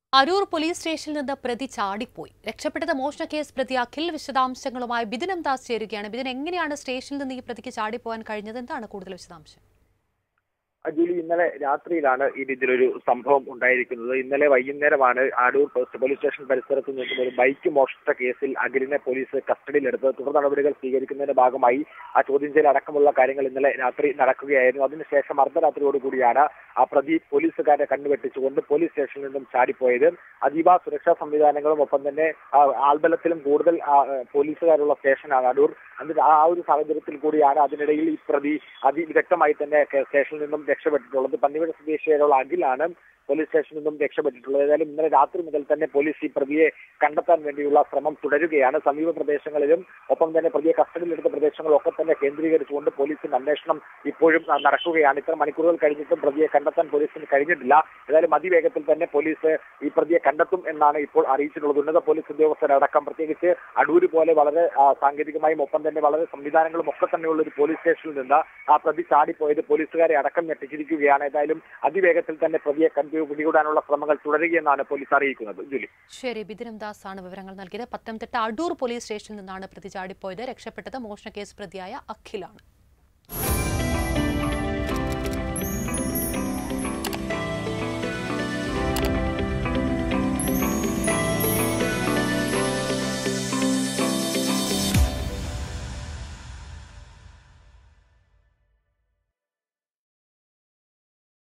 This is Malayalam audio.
അരൂർ പോലീസ് സ്റ്റേഷനിൽ നിന്ന് പ്രതി ചാടിപ്പോയി രക്ഷപ്പെട്ടത് മോഷണ കേസ് പ്രതി അഖിൽ വിശദാംശങ്ങളുമായി ബിദിനം ദാസ് ചേരുകയാണ് ബിദിൻ എങ്ങനെയാണ് സ്റ്റേഷനിൽ നിന്ന് ഈ പ്രതിക്ക് ചാടിപ്പോകാൻ കഴിഞ്ഞത് എന്താണ് കൂടുതൽ വിശദാംശം ജൂലി ഇന്നലെ രാത്രിയിലാണ് ഈ രീതിയിലൊരു സംഭവം ഉണ്ടായിരിക്കുന്നത് ഇന്നലെ വൈകുന്നേരമാണ് ആടൂർ പോസ്റ്റ് പോലീസ് സ്റ്റേഷൻ പരിസരത്ത് നിന്നും ഒരു ബൈക്ക് മോഷണ കേസിൽ അഖിലിനെ പോലീസ് കസ്റ്റഡിയിലെടുത്ത് തുടർ നടപടികൾ സ്വീകരിക്കുന്നതിന്റെ ഭാഗമായി ആ ചോദ്യം ചെയ്യൽ അടക്കമുള്ള കാര്യങ്ങൾ ഇന്നലെ രാത്രി നടക്കുകയായിരുന്നു അതിനുശേഷം അർദ്ധരാത്രിയോട് കൂടിയാണ് ആ പ്രതി പോലീസുകാരെ കണ്ണുവെട്ടിച്ചുകൊണ്ട് പോലീസ് സ്റ്റേഷനിൽ നിന്നും ചാടിപ്പോയത് അതീവ സുരക്ഷാ സംവിധാനങ്ങളും ഒപ്പം തന്നെ ആ, ആൾബലത്തിലും കൂടുതൽ ആ, പോലീസുകാരുള്ള സ്റ്റേഷനാണ് അടൂർ എന്നിട്ട് ആ ഒരു സാഹചര്യത്തിൽ കൂടിയാണ് അതിനിടയിൽ ഈ പ്രതി അതിവിദഗ്ധമായി തന്നെ കെ- സ്റ്റേഷനിൽ നിന്നും രക്ഷപ്പെട്ടിട്ടുള്ളത് പന്നിവഴ സ്വദേശിയായുള്ള അഖിലാണ് പോലീസ് സ്റ്റേഷനിൽ നിന്നും രക്ഷപ്പെട്ടിട്ടുള്ളത് ഏതായാലും ഇന്നലെ രാത്രി മുതൽ തന്നെ പോലീസ് ഈ പ്രതിയെ കണ്ടെത്താൻ വേണ്ടിയുള്ള ശ്രമം തുടരുകയാണ് സമീപ പ്രദേശങ്ങളിലും ഒപ്പം തന്നെ പ്രതിയെ കസ്റ്റഡിയിലെടുത്ത പ്രദേശങ്ങളൊക്കെ തന്നെ കേന്ദ്രീകരിച്ചുകൊണ്ട് പോലീസിന്റെ അന്വേഷണം ഇപ്പോഴും ആ, നടക്കുകയാണ് ഇത്ര മണിക്കൂറുകൾ കഴിഞ്ഞിട്ടും പ്രതിയെ കണ്ടെത്താൻ പോലീസിന് കഴിഞ്ഞിട്ടില്ല ഏതായാലും അതിവേഗത്തിൽ തന്നെ പോലീസ് ഈ പ്രതിയെ കണ്ടെത്തും എന്നാണ് ഇപ്പോൾ അറിയിച്ചിട്ടുള്ളത് ഉന്നത പോലീസ് ഉദ്യോഗസ്ഥരടക്കം പ്രത്യേകിച്ച് അടൂര് പോലെ വളരെ ആ, സാങ്കേതികമായും ഒപ്പം തന്നെ വളരെ സംവിധാനങ്ങളും ഒക്കെ തന്നെയുള്ള ഒരു പോലീസ് സ്റ്റേഷനിൽ നിന്ന് ആ പ്രതി ചാടിപ്പോയത് പോലീസുകാരെ അടക്കം ഞെട്ടിച്ചിരിക്കുകയാണ് ഏതായാലും അതിവേഗത്തിൽ തന്നെ പ്രതിയെ കണ്ടു പിടികൂടാനുള്ള ശ്രമങ്ങൾ തുടരുകയെന്നാണ് പോലീസ് അറിയിക്കുന്നത് ജൂലി ശരി ബിദിനം ദാസ് ആണ് വിവരങ്ങൾ നൽകിയത് പത്തനംതിട്ട അടൂർ പോലീസ് സ്റ്റേഷനിൽ നിന്നാണ് പ്രതി ചാടിപ്പോയത് രക്ഷപ്പെട്ടത് മോഷണ കേസ് പ്രതിയായ അഖിലാണ്